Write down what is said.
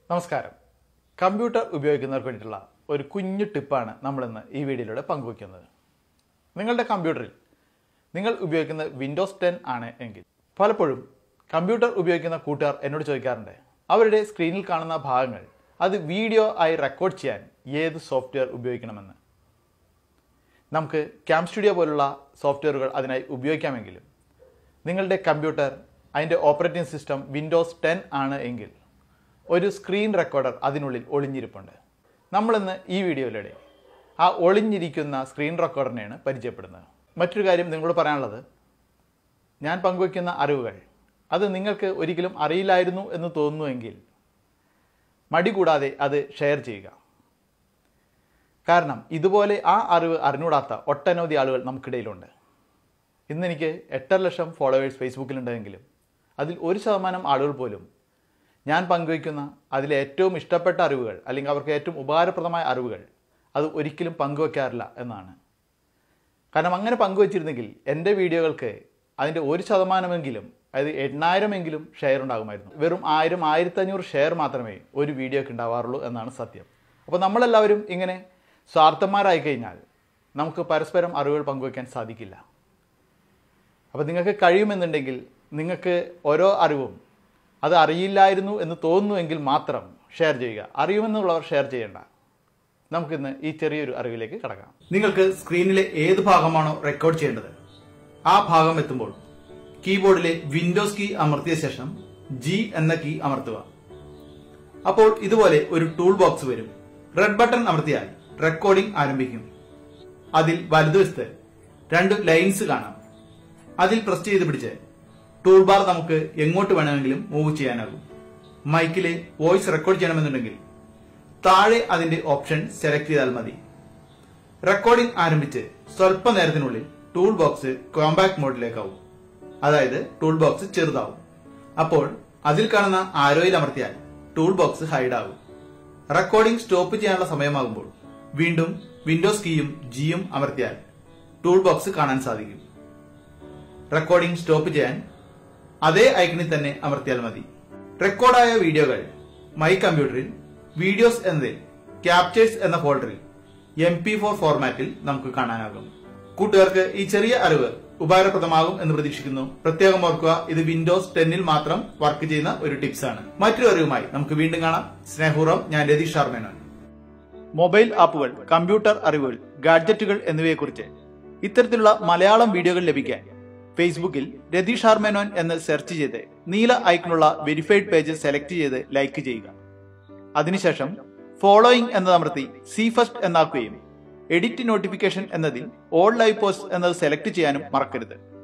നമസ്കാരം കമ്പ്യൂട്ടർ ഉപയോഗിക്കുന്നവർക്ക് വേണ്ടിയിട്ടുള്ള ഒരു കുഞ്ഞു ടിപ്പാണ് നമ്മളിന്ന് ഈ വീഡിയോയിലൂടെ പങ്കുവയ്ക്കുന്നത് നിങ്ങളുടെ കമ്പ്യൂട്ടറിൽ നിങ്ങൾ ഉപയോഗിക്കുന്ന വിൻഡോസ് ടെൻ ആണ് എങ്കിൽ പലപ്പോഴും കമ്പ്യൂട്ടർ ഉപയോഗിക്കുന്ന കൂട്ടുകാർ എന്നോട് ചോദിക്കാറുണ്ട് അവരുടെ സ്ക്രീനിൽ കാണുന്ന ഭാഗങ്ങൾ അത് വീഡിയോ ആയി റെക്കോർഡ് ചെയ്യാൻ ഏത് സോഫ്റ്റ്വെയർ ഉപയോഗിക്കണമെന്ന് നമുക്ക് ക്യാം സ്റ്റുഡിയോ പോലുള്ള സോഫ്റ്റ്വെയറുകൾ അതിനായി ഉപയോഗിക്കാമെങ്കിലും നിങ്ങളുടെ കമ്പ്യൂട്ടർ അതിൻ്റെ ഓപ്പറേറ്റിംഗ് സിസ്റ്റം വിൻഡോസ് ടെൻ ആണ് എങ്കിൽ ഒരു സ്ക്രീൻ റെക്കോർഡർ അതിനുള്ളിൽ ഒളിഞ്ഞിരിപ്പുണ്ട് നമ്മളിന്ന് ഈ വീഡിയോയിലൂടെ ആ ഒളിഞ്ഞിരിക്കുന്ന സ്ക്രീൻ റെക്കോർഡറിനെയാണ് പരിചയപ്പെടുന്നത് മറ്റൊരു കാര്യം നിങ്ങളോട് പറയാനുള്ളത് ഞാൻ പങ്കുവയ്ക്കുന്ന അറിവുകൾ അത് നിങ്ങൾക്ക് ഒരിക്കലും അറിയില്ലായിരുന്നു എന്ന് തോന്നുന്നുവെങ്കിൽ മടി കൂടാതെ അത് ഷെയർ ചെയ്യുക കാരണം ഇതുപോലെ ആ അറിവ് അറിഞ്ഞൂടാത്ത ഒട്ടനവധി ആളുകൾ നമുക്കിടയിലുണ്ട് ഇന്നെനിക്ക് എട്ടര ലക്ഷം ഫോളോവേഴ്സ് ഫേസ്ബുക്കിലുണ്ടെങ്കിലും അതിൽ ഒരു ശതമാനം ആളുകൾ പോലും ഞാൻ പങ്കുവയ്ക്കുന്ന അതിലെ ഏറ്റവും ഇഷ്ടപ്പെട്ട അറിവുകൾ അല്ലെങ്കിൽ അവർക്ക് ഏറ്റവും ഉപകാരപ്രദമായ അറിവുകൾ അത് ഒരിക്കലും പങ്കുവയ്ക്കാറില്ല എന്നാണ് കാരണം അങ്ങനെ പങ്കുവച്ചിരുന്നെങ്കിൽ എൻ്റെ വീഡിയോകൾക്ക് അതിൻ്റെ ഒരു ശതമാനമെങ്കിലും അതായത് എണ്ണായിരമെങ്കിലും ഷെയർ ഉണ്ടാകുമായിരുന്നു വെറും ആയിരം ആയിരത്തഞ്ഞൂറ് ഷെയർ മാത്രമേ ഒരു വീഡിയോക്ക് ഉണ്ടാവാറുള്ളൂ എന്നാണ് സത്യം അപ്പോൾ നമ്മളെല്ലാവരും ഇങ്ങനെ സ്വാർത്ഥന്മാരായി കഴിഞ്ഞാൽ നമുക്ക് പരസ്പരം അറിവുകൾ പങ്കുവയ്ക്കാൻ സാധിക്കില്ല അപ്പോൾ നിങ്ങൾക്ക് കഴിയുമെന്നുണ്ടെങ്കിൽ നിങ്ങൾക്ക് ഓരോ അറിവും അത് അറിയില്ലായിരുന്നു എന്ന് തോന്നുന്നുവെങ്കിൽ മാത്രം ഷെയർ ചെയ്യുക അറിയുമെന്നുള്ളവർ ഷെയർ ചെയ്യേണ്ട നമുക്കിന്ന് ഈ ചെറിയൊരു അറിവിലേക്ക് കടക്കാം നിങ്ങൾക്ക് സ്ക്രീനിലെ ഏത് ഭാഗമാണോ റെക്കോർഡ് ചെയ്യേണ്ടത് ആ ഭാഗം എത്തുമ്പോൾ കീബോർഡിലെ വിൻഡോസ് കീ അമർത്തിയ ശേഷം ജി എന്ന കീ അമർത്തുക അപ്പോൾ ഇതുപോലെ ഒരു ടൂൾ ബോക്സ് വരും റെഡ് ബട്ടൺ അമർത്തിയാൽ റെക്കോർഡിംഗ് ആരംഭിക്കും അതിൽ വലതുവശത്ത് രണ്ട് ലൈൻസ് കാണാം അതിൽ പ്രസ് ചെയ്ത് പിടിച്ച് ടൂൾ ബാർ നമുക്ക് എങ്ങോട്ട് വേണമെങ്കിലും മൂവ് ചെയ്യാനാകും മൈക്കിലെ വോയിസ് റെക്കോർഡ് ചെയ്യണമെന്നുണ്ടെങ്കിൽ താഴെ അതിന്റെ ഓപ്ഷൻ സെലക്ട് ചെയ്താൽ മതി റെക്കോർഡിംഗ് ആരംഭിച്ച് സ്വല്പ നേരത്തിനുള്ളിൽ ടൂൾ ബോക്സ് കോമ്പാക്ട് മോഡിലേക്കാവും അതായത് ടൂൾ ബോക്സ് ചെറുതാവും അപ്പോൾ അതിൽ കാണുന്ന ആരോയിൽ അമർത്തിയാൽ ടൂൾ ബോക്സ് ഹൈഡ് ആകും റെക്കോർഡിംഗ് സ്റ്റോപ്പ് ചെയ്യാനുള്ള സമയമാകുമ്പോൾ വീണ്ടും വിൻഡോസ് കീയും ജിയും അമർത്തിയാൽ ടൂൾ ബോക്സ് കാണാൻ സാധിക്കും റെക്കോർഡിംഗ് സ്റ്റോപ്പ് ചെയ്യാൻ അതേ ഐക്കണിൽ തന്നെ അമർത്തിയാൽ മതി റെക്കോർഡായ വീഡിയോകൾ മൈ കമ്പ്യൂട്ടറിൽ വീഡിയോസ് എന്നതിൽ ക്യാപ്ചേഴ്സ് എന്ന ഫോൾഡറിൽ എം പി ഫോർ ഫോർമാറ്റിൽ നമുക്ക് കാണാനാകും കൂട്ടുകാർക്ക് ഈ ചെറിയ അറിവ് ഉപകാരപ്രദമാകും എന്ന് പ്രതീക്ഷിക്കുന്നു പ്രത്യേകം ഓർക്കുക ഇത് വിൻഡോസ് ടെന്നിൽ മാത്രം വർക്ക് ചെയ്യുന്ന ഒരു ടിപ്സ് ആണ് മറ്റൊരു അറിവുമായി നമുക്ക് വീണ്ടും കാണാം സ്നേഹപൂർവ്വം ഞാൻ രതീഷ് ഷാർമേനോൻ മൊബൈൽ ആപ്പുകൾ കമ്പ്യൂട്ടർ അറിവുകൾ ഗാഡ്ജറ്റുകൾ എന്നിവയെക്കുറിച്ച് ഇത്തരത്തിലുള്ള മലയാളം വീഡിയോകൾ ലഭിക്കാൻ ഫേസ്ബുക്കിൽ രതീഷ് ആർമേനോൻ എന്ന് സെർച്ച് ചെയ്ത് നീല ഐക്കണുള്ള വെരിഫൈഡ് പേജ് സെലക്ട് ചെയ്ത് ലൈക്ക് ചെയ്യുക അതിനുശേഷം ഫോളോയിങ് എന്നതമർത്തി സി ഫസ്റ്റ് എന്നാക്കുകയും എഡിറ്റ് നോട്ടിഫിക്കേഷൻ എന്നതിൽ ഓൾ ലൈവ് പോസ്റ്റ് എന്നത് സെലക്ട് ചെയ്യാനും മറക്കരുത്